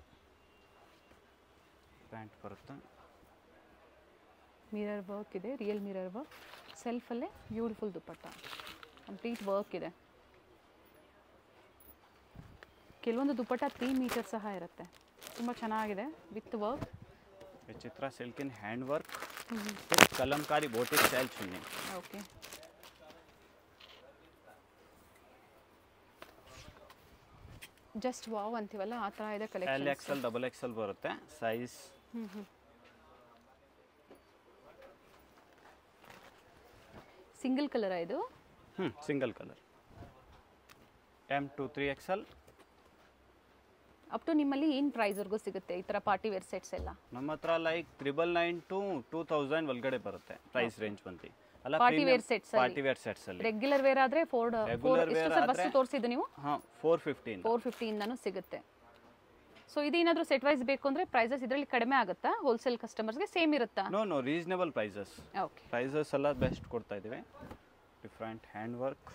ಪ್ಯಾಂಟ್ ಬರುತ್ತೆ ಮಿರರ್ ವರ್ಕ್ ಇದೆ ರಿಯಲ್ ಮಿರರ್ ವರ್ಕ್ ಸೆಲ್ಫಲ್ಲೇ ಬ್ಯೂಟಿಫುಲ್ ದುಪ್ಪಟ್ಟ ಕಂಪ್ಲೀಟ್ ವರ್ಕ್ ಇದೆ ಕೆಲವೊಂದು ದುಪ್ಪಟ್ಟ ತ್ರೀ ಮೀಟರ್ ಸಹ ಇರುತ್ತೆ ತುಂಬ ಚೆನ್ನಾಗಿದೆ ವಿತ್ ವರ್ಕ್ ವಿಚಿತ್ರ ಸಿಲ್ಕಿನ್ hand work Kalamkari boutique style chunni okay just wow ಅಂತೀವಲ್ಲ ಆ ಥರ ಇದೆ L collection X L double X L ಬರುತ್ತೆ ಸೈಜ್ ಸಿಂಗಲ್ ಕಲರ ಇದು ಹ್ಞೂ single colour M to three X L up to ನಿಮ್ಮಲ್ಲಿ ಏನು ಪ್ರೈಸ್ವರೆಗೂ ಸಿಗುತ್ತೆ ಈ ಥರ ಪಾರ್ಟಿ ವೇರ್ ಸೆಟ್ಸ್ ಎಲ್ಲ ನಮ್ಮ ಹತ್ರ like triple nine to two thousand ಒಳಗಡೆ ಬರುತ್ತೆ ಪ್ರೈಸ್ ರೇಂಜ್ ಬಂದು ಅಲ್ಲ Party wear sets ಅಲ್ಲಿ. ಪಾರ್ಟಿ ವೇರ್ ಸೆಟ್ಸ್ ಅಲ್ಲಿ ರೆಗ್ಯುಲರ್ ವೇರ್ ಆದರೆ ಫೋರ್ ಫೋರ್ Regular ಎಷ್ಟು wear ಸರ್ ಬಸ್ ಆದ್ರೆ- ತೋರಿಸಿದ್ದು ನೀವು ಹಾಂ ಫೋರ್ ಫಿಫ್ಟೀನ್ ಫೋರ್ ಫಿಫ್ಟಿಯಿಂದನೂ ಸಿಗುತ್ತೆ ಸೊ ಇದೇನಾದರೂ ಸೆಟ್ ವೈಸ್ ಬೇಕು ಅಂದರೆ ಪ್ರೈಸಸ್ ಇದರಲ್ಲಿ ಕಡಿಮೆ ಆಗುತ್ತಾ ಹೋಲ್ಸೇಲ್ ಕಸ್ಟಮರ್ಸ್ಗೆ ಸೇಮ್ ಇರುತ್ತಾ no no reasonable prices okay prices ಎಲ್ಲ ಬೆಸ್ಟ್ ಕೊಡ್ತಾ ಇದ್ದೀವಿ different hand work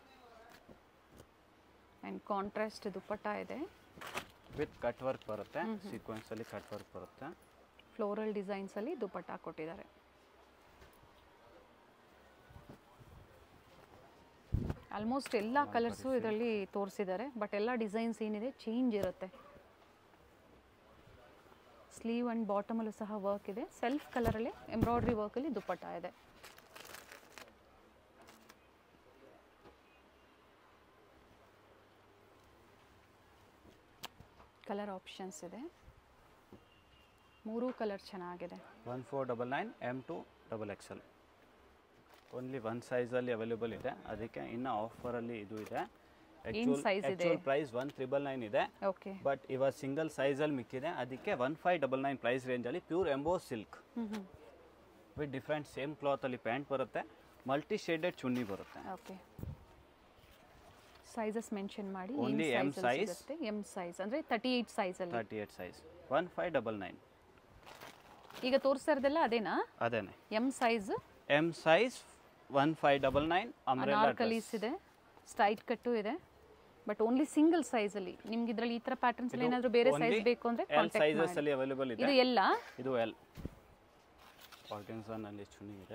and contrast dupatta ಇದೆ ವಿತ್ ಕಟ್ ವರ್ಕ್ ಬರುತ್ತೆ ಸೀಕ್ವೆನ್ಸ್ ಅಲ್ಲಿ ಕಟ್ ವರ್ಕ್ ಬರುತ್ತೆ ಫ್ಲೋರಲ್ ಡಿಸೈನ್ಸಲ್ಲಿ ದುಪ್ಪಟ್ಟ ಕೊಟ್ಟಿದ್ದಾರೆ ಆಲ್ಮೋಸ್ಟ್ ಎಲ್ಲ ಕಲರ್ಸು ಇದರಲ್ಲಿ ತೋರಿಸಿದ್ದಾರೆ ಬಟ್ ಎಲ್ಲ ಡಿಸೈನ್ಸ್ ಏನಿದೆ ಚೇಂಜ್ ಇರುತ್ತೆ ಸ್ಲೀವ್ ಆ್ಯಂಡ್ ಬಾಟಮಲ್ಲೂ ಸಹ ವರ್ಕ್ ಇದೆ ಸೆಲ್ಫ್ ಕಲರಲ್ಲಿ ಎಂಬ್ರಾಯ್ಡ್ರಿ ವರ್ಕಲ್ಲಿ ದುಪ್ಪಟ್ಟ ಇದೆ ಕಲರ್ ಆಪ್ಷನ್ಸ್ ಇದೆ ಮೂರೂ ಕಲರ್ ಚೆನ್ನಾಗಿದೆ one four double nine M to double X L only one ಸೈಜಲ್ಲಿ ಅವೈಲೇಬಲ್ ಇದೆ ಅದಕ್ಕೆ ಇನ್ನು ಆಫರಲ್ಲಿ ಇದು ಇದೆ size ಇದೆ? ಪ್ರೈಸ್ ಒನ್ ತ್ರಿಬಲ್ ನೈನ್ ಇದೆ ಓಕೆ ಬಟ್ ಇವಾಗ ಸಿಂಗಲ್ ಸೈಜಲ್ಲಿ ಮಿಕ್ಕಿದೆ ಅದಕ್ಕೆ one five double nine price ರೇಂಜಲ್ಲಿ ಪ್ಯೂರ್ ಎಂಬೋ ಸಿಲ್ಕ್ ಹ್ಞೂ ಹ್ಞೂ ವಿತ್ ಡಿಫ್ರೆಂಟ್ ಸೇಮ್ ಕ್ಲಾತಲ್ಲಿ ಪ್ಯಾಂಟ್ ಬರುತ್ತೆ ಮಲ್ಟಿ ಶೇಡೆಡ್ ಚುನ್ನಿ ಬರುತ್ತೆ ಓಕೆ ಸೈಜಸ್ ಮೆನ್ಷನ್ ಮಾಡಿ Only M size. M size ಅಂದರೆ ತರ್ಟಿ ಏಯ್ಟ್ ಸೈಜಲ್ಲಿ thirty eight size one five double nine ಈಗ ತೋರಿಸ್ತಾ ಇರೋದೆಲ್ಲ ಅದೇನಾ ಅದೇನೆ M size M size one five double nine umbrella anarkalis ಇದೆ ಸ್ಟೈಟ್ ಕಟ್ಟು ಇದೆ ಬಟ್ ಓನ್ಲಿ ಸಿಂಗಲ್ ಸೈಜಲ್ಲಿ ನಿಮ್ಗೆ ಇದರಲ್ಲಿ ಈ ಥರ ಪ್ಯಾಟರ್ನ್ಸ್ ಏನಾದರೂ ಬೇರೆ ಸೈಜ್ ಬೇಕು ಅಂದರೆ ಎಲ್ ಕಾಂಟ್ಯಾಕ್ಟ್ ಸೈಜಸ್ ಮಾಡಿ ಅಲ್ಲಿ ಅವೈಲೇಬಲ್ ಇದೆ ಇದು ಎಲ್ಲ ಇದು ಎಲ್ ಆರ್ಗನ್ಸನ್ನಲ್ಲಿ ಚುನಿ ಇದೆ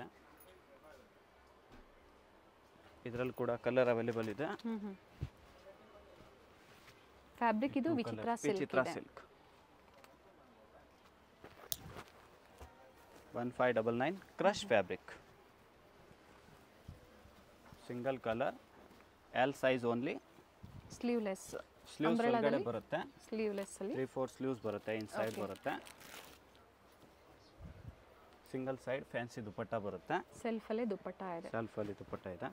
ಇದರಲ್ಲಿ ಕೂಡ ಕಲರ್ ಅವೈಲೇಬಲ್ ಇದೆ ಹ್ಞೂ ಹ್ಞೂ ಫ್ಯಾಬ್ರಿಕ್ ಇದು ವಿಚಿತ್ರ ಸಿಲ್ಕ್ ವಿಚಿತ್ರ ಇದೆ silk one five double nine crush fabric single colour L size only sleeveless sleeves ಒಳಗಡೆ Umbrella-ದಲ್ಲಿ? ಬರುತ್ತೆ ಸ್ಲೀವ್ಲೆಸ್ ಅಲ್ಲಿ ತ್ರೀ ಫೋರ್ ಸ್ಲೀವ್ಸ್ ಬರುತ್ತೆ ಇನ್ಸೈಡ್ Okay. ಬರುತ್ತೆ ಸಿಂಗಲ್ ಸೈಡ್ ಫ್ಯಾನ್ಸಿ ದುಪಟ್ಟ ಬರುತ್ತೆ ಸೆಲ್ಫಲ್ಲೇ ದುಪ್ಪಟ್ಟ ಇದೆ ಸೆಲ್ಫಲ್ಲಿ ದುಪಟ್ಟ ಇದೆ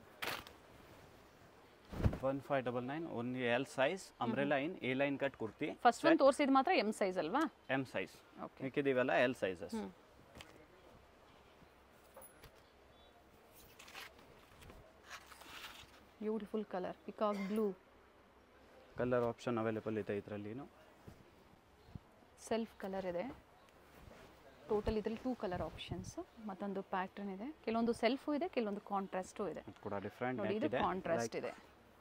one five double nine only L size umbrella in A line cut kurti first ಒಂದು ತೋರಿಸಿದ ಮಾತ್ರ ಎಮ್ ಸೈಜ್ ಅಲ್ವಾ ಎಮ್ ಸೈಜ್ ಓಕೆ ಮಿಕ್ಕಿದೀವೆಲ್ಲ ಎಲ್ ಸೈಜಸ್ ಹ್ಮ್. Beautiful colour peacock blue colour option available ಇದೆ ಇದರಲ್ಲಿನು ಸೆಲ್ಫ್ ಕಲರ್ ಇದೆ ಟೋಟಲ್ ಇದರಲ್ಲಿ ಟೂ ಕಲರ್ ಆಪ್ಷನ್ಸ್ ಮತ್ತೊಂದು ಪ್ಯಾಟರ್ನ್ ಇದೆ ಕೆಲವೊಂದು ಸೆಲ್ಫು ಇದೆ ಕೆಲವೊಂದು ಕಾಂಟ್ರಾಸ್ಟು ಇದೆ ಇದು ಕೂಡ ಡಿಫ್ರೆಂಟ್ ನೋಡಿ ಇದು ಕಾಂಟ್ರಾಸ್ಟ್ ಇದೆ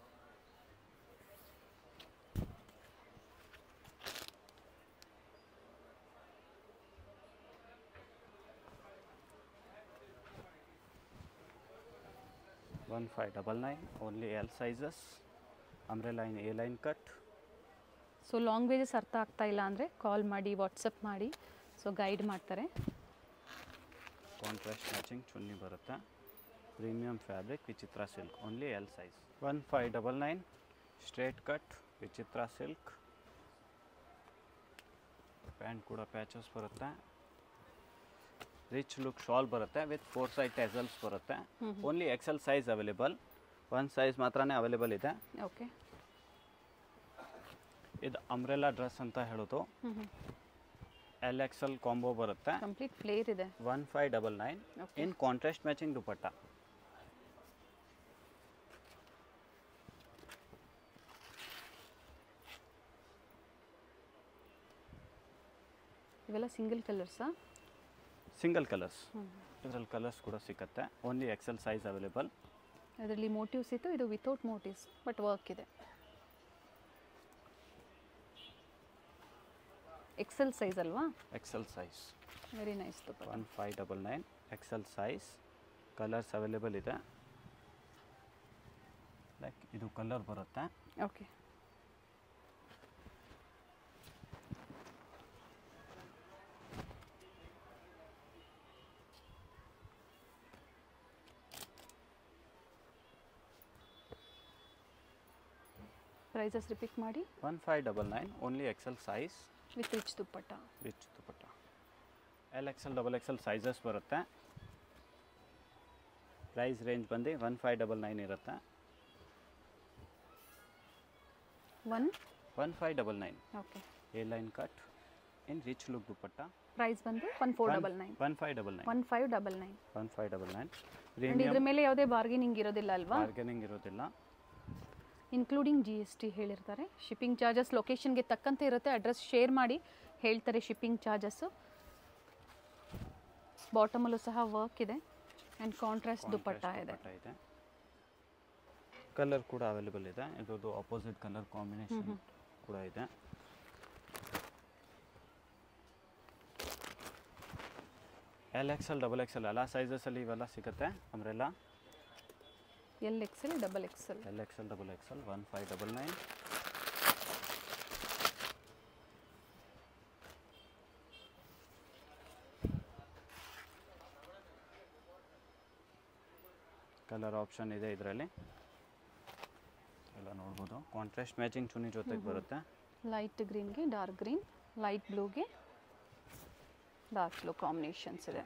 one five double nine only L sizes umbrella in A line cut so languages ಅರ್ಥ ಆಗ್ತಾ ಇಲ್ಲ ಅಂದರೆ ಕಾಲ್ ಮಾಡಿ ವಾಟ್ಸಪ್ ಮಾಡಿ ಸೊ ಗೈಡ್ ಮಾಡ್ತಾರೆ ಕಾಂಟ್ರಾಸ್ಟ್ ಮ್ಯಾಚಿಂಗ್ ಚುನ್ನಿ ಬರುತ್ತೆ premium fabric Vichitra silk only L size one five double nine straight cut Vichitra silk pant ಕೂಡ patches ಬರುತ್ತೆ ರಿಚ್ ಲುಕ್ ಶಾಲ್ ಬರುತ್ತೆ ವಿತ್ ಫೋರ್ ಸೈಡ್ ಟೆಸಲ್ಸ್ ಬರುತ್ತೆ only XL size available one size ಮಾತ್ರನೇ available ಇದೆ okay ಇದು umbrella dress ಅಂತ ಹೇಳೋದು ಹ್ಞೂ ಹ್ಞೂ ಎಲ್ ಎಕ್ಸೆಲ್ ಕಾಂಬೋ ಬರುತ್ತೆ ಕಂಪ್ಲೀಟ್ ಫ್ಲೇರ್ ಇದೆ one five double nine Okay. In contrast matching dupatta ಇವೆಲ್ಲ ಸಿಂಗಲ್ ಕಲರ್ಸಾ ಸಿಂಗಲ್ ಕಲರ್ಸ್ ಇದರಲ್ಲಿ ಕಲರ್ಸ್ ಕೂಡ ಸಿಕ್ಕತ್ತೆ ಓನ್ಲಿ ಎಕ್ಸೆಲ್ ಸೈಜ್ ಅವೈಲೇಬಲ್ ಅದರಲ್ಲಿ ಮೋಟಿವ್ಸ್ ಇತ್ತು ಇದು ವಿತೌಟ್ ಮೋಟಿವ್ಸ್ ಬಟ್ ವರ್ಕ್ ಇದೆ ಎಕ್ಸೆಲ್ ಸೈಜ್ ಅಲ್ವಾ XL size very nice dupatta one five double nine XL size colours available ಇದೆ ಲೈಕ್ ಇದು ಕಲರ್ ಬರುತ್ತೆ ಓಕೆ ಪ್ರೈಸಸ್ ರಿಪೀಟ್ ಮಾಡಿ one five double nine only XL size with rich dupatta rich dupatta L XL double XL sizes ಬರುತ್ತೆ price range ಬಂದು one five double nine ಇರುತ್ತೆ one one five double nine okay A line cut in rich look dupatta price ಬಂದು one four double nine one five double nine one five double nine one five double nine and ಇದ್ರ premium ಮೇಲೆ ಯಾವುದೇ bargaining ಇರೋದಿಲ್ಲ ಅಲ್ವಾ bargaining ಇರೋದಿಲ್ಲ including G S T ಹೇಳಿರ್ತಾರೆ shipping charges ಲೊಕೇಶನ್ಗೆ ತಕ್ಕಂತೆ ಇರುತ್ತೆ ಅಡ್ರೆಸ್ ಶೇರ್ ಮಾಡಿ ಹೇಳ್ತಾರೆ ಶಿಪ್ಪಿಂಗ್ ಚಾರ್ಜಸ್ಸು ಬಾಟಮಲ್ಲೂ ಸಹ ವರ್ಕ್ ಇದೆ ಆ್ಯಂಡ್ ಕಾಂಟ್ರಾಸ್ಟ್ ದುಪ್ಪಟ್ಟ Contrast ಇದೆ ದುಪಟ್ಟ ಇದೆ ಕಲರ್ ಕೂಡ ಅವೈಲೇಬಲ್ ಇದೆ ಇದ್ರದ್ದು ಅಪೋಸಿಟ್ ಕಲರ್ ಕಾಂಬಿನೇಷನ್ ಕೂಡ ಇದೆ ಎಲ್ ಎಕ್ಸೆಲ್ ಡಬಲ್ ಎಕ್ಸೆಲ್ ಎಲ್ಲ ಸೈಜಸಲ್ಲಿ ಇವೆಲ್ಲ ಸಿಗುತ್ತೆ umbrella L XL double XL L XL double XL one five double nine colour option ಇದೆ ಇದರಲ್ಲಿ ಎಲ್ಲ ನೋಡ್ಬೋದು ಕಾಂಟ್ರಾಸ್ಟ್ ಮ್ಯಾಚಿಂಗ್ ಚುನಿ ಜೊತೆಗೆ ಬರುತ್ತೆ ಲೈಟ್ ಗ್ರೀನ್ಗೆ ಡಾರ್ಕ್ ಗ್ರೀನ್ ಲೈಟ್ ಬ್ಲೂಗೆ ಡಾರ್ಕ್ ಬ್ಲೂ ಕಾಂಬಿನೇಷನ್ಸ್ ಇದೆ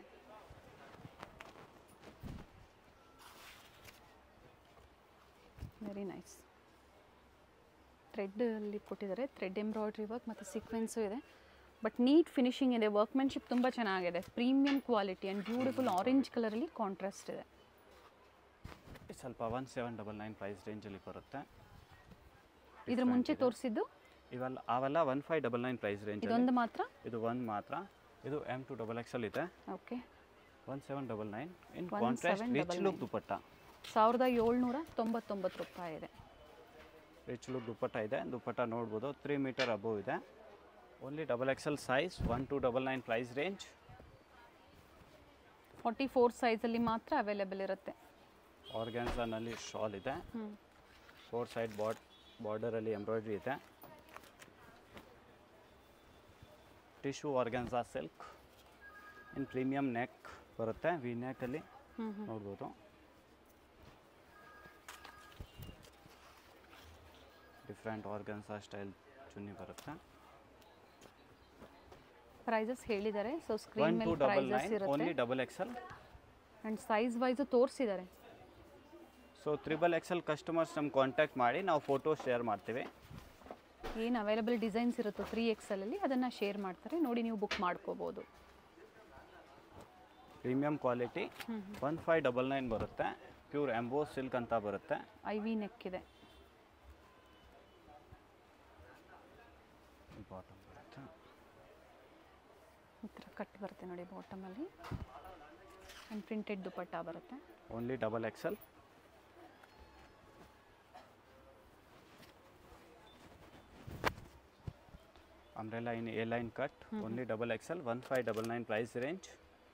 ವೆರಿ ನೈಸ್ ಥ್ರೆಡ್ ಅಲ್ಲಿ ಕೊಟ್ಟಿದ್ದಾರೆ ಥ್ರೆಡ್ ಎಂಬ್ರಾಯ್ಡ್ರಿ ವರ್ಕ್ ಮತ್ತು ಸೀಕ್ವೆನ್ಸು ಇದೆ ಬಟ್ ನೀಟ್ ಫಿನಿಶಿಂಗ್ ಇದೆ ವರ್ಕ್ಮೆನ್ಶಿಪ್ ತುಂಬ ಚೆನ್ನಾಗಿದೆ premium quality and beautiful orange ಕಲರಲ್ಲಿ ಕಾಂಟ್ರಾಸ್ಟ್ ಇದೆ ಇದು ಸ್ವಲ್ಪ one seven double nine price ರೇಂಜಲ್ಲಿ ಬರುತ್ತೆ ಇದ್ರ ಮುಂಚೆ ತೋರಿಸಿದ್ದು ಇವೆಲ್ಲ ಅವೆಲ್ಲ one five double nine price range ಇದೊಂದು ಮಾತ್ರ ಇದು ಒಂದು ಮಾತ್ರ ಇದು ಎಮ್ ಟು ಡಬಲ್ ಎಕ್ಸಲ್ ಇದೆ okay one seven double nine in 1799. Contrast rich look dupatta ಸಾವಿರದ ಏಳ್ನೂರ ತೊಂಬತ್ತೊಂಬತ್ತು ರೂಪಾಯಿ ಇದೆ ರಿಚ್ ಲುಕ್ ದುಪಟ್ಟ ಇದೆ ದುಪಟ್ಟ ನೋಡ್ಬೋದು ತ್ರೀ ಮೀಟರ್ ಅಬೋವ್ ಇದೆ only double XL size one two double nine price range forty four ಸೈಜಲ್ಲಿ ಮಾತ್ರ ಅವೈಲೇಬಲ್ ಇರುತ್ತೆ ಆರ್ಗ್ಯಾನ್ಸನಲ್ಲಿ ಶಾಲ್ ಇದೆ ಹ್ಞೂ ಫೋರ್ ಸೈಡ್ ಬಾಡ್ ಬಾರ್ಡರಲ್ಲಿ ಎಂಬ್ರಾಯ್ಡ್ರಿ ಇದೆ tissue organza silk in premium neck ಬರುತ್ತೆ ವಿ ನೆಕ್ಕಲ್ಲಿ ಹ್ಞೂ ಹ್ಞೂ ನೋಡ್ಬೋದು ಡಿಫ್ರೆಂಟ್ ಆರ್ಗನ್ಸಾ ಸ್ಟೈಲ್ ಚುನ್ನಿ ಬರುತ್ತೆ ಪ್ರೈಸಸ್ ಹೇಳಿದ್ದಾರೆ ಸೊ ಒನ್ ಸ್ಕ್ರೀನ್ ಟು ಮೇಲೆ ಡಬಲ್ ಪ್ರೈಸಸ್ ನೈನ್ ಓನ್ಲಿ ಇರುತ್ತೆ double XL and size wise ತೋರಿಸಿದ್ದಾರೆ ಸೊ ತ್ರಿಬಲ್ ಎಕ್ಸೆಲ್ ಕಸ್ಟಮರ್ಸ್ ನಮ್ಗೆ ಕಾಂಟ್ಯಾಕ್ಟ್ ಮಾಡಿ ನಾವು ಫೋಟೋ ಶೇರ್ ಮಾಡ್ತೀವಿ ಏನು ಅವೈಲೇಬಲ್ ಡಿಸೈನ್ಸ್ ಇರುತ್ತೋ ತ್ರೀ ಎಕ್ಸಲಲ್ಲಿ ಅದನ್ನು ಶೇರ್ ಮಾಡ್ತಾರೆ ನೋಡಿ ನೀವು ಬುಕ್ ಮಾಡ್ಕೋಬೋದು premium quality one five double nine ಬರುತ್ತೆ ಪ್ಯೂರ್ ಎಂಬೋ ಸಿಲ್ಕ್ ಅಂತ ಬರುತ್ತೆ ಐ ವಿ ನೆಕ್ ಇದೆ ಬಾಟಮ್ ಬರುತ್ತೆ ಈ ಥರ ಕಟ್ ಬರುತ್ತೆ ನೋಡಿ ಬಾಟಮಲ್ಲಿ ಆ್ಯಂಡ್ ಪ್ರಿಂಟೆಡ್ ದುಪಟ್ಟ ಬರುತ್ತೆ only double XL umbrella in A line cut only double XL one five double nine price range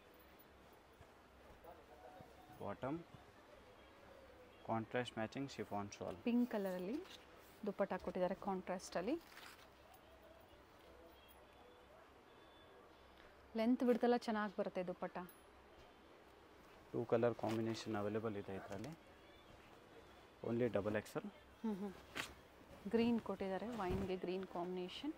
bottom contrast matching chiffon shawl pink ಕಲರಲ್ಲಿ ದುಪಟ್ಟ ಕೊಟ್ಟಿದ್ದಾರೆ ಕಾಂಟ್ರಾಸ್ಟಲ್ಲಿ ಲೆಂತ್ ಬಿಡ್ತೆಲ್ಲ ಚೆನ್ನಾಗಿ ಬರುತ್ತೆ dupatta two colour combination available ಇದೆ ಇದರಲ್ಲಿ ಓನ್ಲಿ ಡಬಲ್ ಎಕ್ಸೆಲ್ ಹ್ಞೂ ಹ್ಞೂ ಗ್ರೀನ್ ಕೊಟ್ಟಿದ್ದಾರೆ ವೈನ್ಗೆ green combination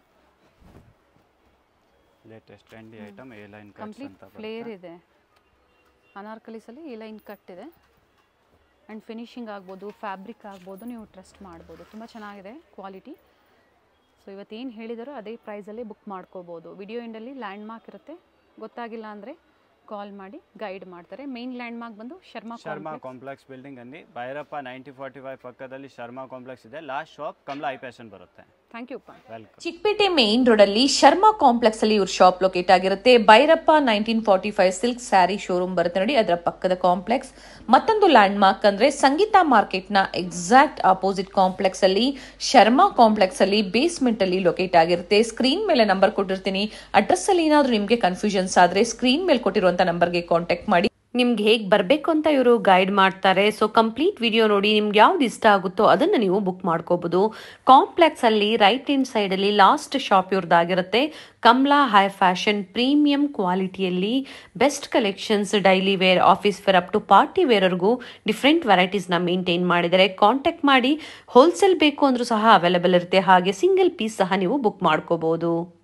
latest trendy item A line cuts complete ಅಂತ ಫ್ಲೇರ್ ಬರುತ್ತೆ ಇದೆ ಅನಾರ್ಕಲೀಸಲ್ಲಿ ಈ ಲೈನ್ ಕಟ್ ಇದೆ ಆ್ಯಂಡ್ ಫಿನಿಶಿಂಗ್ ಆಗ್ಬೋದು ಫ್ಯಾಬ್ರಿಕ್ ಆಗ್ಬೋದು ನೀವು ಟ್ರಸ್ಟ್ ಮಾಡ್ಬೋದು ತುಂಬ ಚೆನ್ನಾಗಿದೆ ಕ್ವಾಲಿಟಿ ಸೊ ಇವತ್ತೇನು ಹೇಳಿದಾರೋ ಅದೇ ಪ್ರೈಸಲ್ಲೇ ಬುಕ್ ಮಾಡ್ಕೋಬೋದು ವಿಡಿಯೋ ಎಂಡಲ್ಲಿ ಲ್ಯಾಂಡ್ ಮಾರ್ಕ್ ಇರುತ್ತೆ ಗೊತ್ತಾಗಿಲ್ಲ ಅಂದರೆ ಕಾಲ್ ಮಾಡಿ ಗೈಡ್ ಮಾಡ್ತಾರೆ ಮೇನ್ ಲ್ಯಾಂಡ್ ಮಾರ್ಕ್ ಬಂದು ಶರ್ಮಾ ಶರ್ಮಾ ಕಾಂಪ್ಲೆಕ್ಸ್ ಬಿಲ್ಡಿಂಗ್ ಅಲ್ಲಿ ಭೈರಪ್ಪ ನೈಂಟಿ ಫಾರ್ಟಿ ಫೈವ್ ಪಕ್ಕದಲ್ಲಿ ಶರ್ಮಾ ಕಾಂಪ್ಲೆಕ್ಸ್ ಇದೆ last shop Kamala hi fashion ಬರುತ್ತೆ ಥ್ಯಾಂಕ್ ಯು ಪಾ ವೆಲ್ಕಮ್ ಚಿಕ್ಕಪೇಟೆ ಮೇನ್ ರೋಡ್ ಅಲ್ಲಿ ಶರ್ಮಾ ಕಾಂಪ್ಲೆಕ್ಸ್ ಅಲ್ಲಿ ಇವ್ರ ಶಾಪ್ ಲೊಕೇಟ್ ಆಗಿರುತ್ತೆ Bhairappa nineteen forty five silk sari showroom ಬರುತ್ತೆ ನೋಡಿ ಅದರ ಪಕ್ಕದ ಕಾಂಪ್ಲೆಕ್ಸ್ ಮತ್ತೊಂದು ಲ್ಯಾಂಡ್ ಮಾರ್ಕ್ ಅಂದ್ರೆ ಸಂಗೀತ ಮಾರ್ಕೆಟ್ ನ ಎಕ್ಸಾಕ್ಟ್ ಅಪೋಸಿಟ್ ಕಾಂಪ್ಲೆಕ್ಸ್ ಅಲ್ಲಿ ಶರ್ಮಾ ಕಾಂಪ್ಲೆಕ್ಸ್ ಅಲ್ಲಿ ಬೇಸ್ಮೆಂಟ್ ಅಲ್ಲಿ ಲೊಕೇಟ್ ಆಗಿರುತ್ತೆ ಸ್ಕ್ರೀನ್ ಮೇಲೆ ನಂಬರ್ ಕೊಟ್ಟಿರ್ತೀನಿ ಅಡ್ರೆಸ್ ಅಲ್ಲಿ ಏನಾದ್ರೂ ನಿಮ್ಗೆ ಕನ್ಫ್ಯೂಷನ್ಸ್ ಆದ್ರೆ ಸ್ಕ್ರೀನ್ ಮೇಲೆ ಕೊಟ್ಟಿರುವಂತ ನಂಬರ್ಗೆ ಕಾಂಟ್ಯಾಕ್ಟ್ ಮಾಡಿ ನಿಮ್ಗೆ ಹೇಗೆ ಬರಬೇಕು ಅಂತ ಇವರು ಗೈಡ್ ಮಾಡ್ತಾರೆ ಸೊ ಕಂಪ್ಲೀಟ್ ವಿಡಿಯೋ ನೋಡಿ ನಿಮ್ಗೆ ಯಾವ್ದು ಇಷ್ಟ ಆಗುತ್ತೋ ಅದನ್ನು ನೀವು ಬುಕ್ ಮಾಡ್ಕೋಬಹುದು ಕಾಂಪ್ಲೆಕ್ಸ್ ಅಲ್ಲಿ ರೈಟ್ ಹ್ಯಾಂಡ್ ಸೈಡ್ ಅಲ್ಲಿ ಲಾಸ್ಟ್ ಶಾಪ್ ಇವ್ರದ್ದಾಗಿರುತ್ತೆ ಕಮ್ಲಾ ಹೈ ಫ್ಯಾಷನ್ ಪ್ರೀಮಿಯಂ ಕ್ವಾಲಿಟಿಯಲ್ಲಿ best collections daily wear office wear up to party ವೇರ್ವರೆಗೂ ಡಿಫ್ರೆಂಟ್ ವೆರೈಟೀಸ್ನ ಮೇಂಟೈನ್ ಮಾಡಿದ್ದಾರೆ ಕಾಂಟ್ಯಾಕ್ಟ್ ಮಾಡಿ ಹೋಲ್ಸೇಲ್ ಬೇಕು ಅಂದ್ರೂ ಸಹ ಅವೈಲೇಬಲ್ ಇರುತ್ತೆ ಹಾಗೆ ಸಿಂಗಲ್ ಪೀಸ್ ಸಹ ನೀವು ಬುಕ್ ಮಾಡ್ಕೋಬಹುದು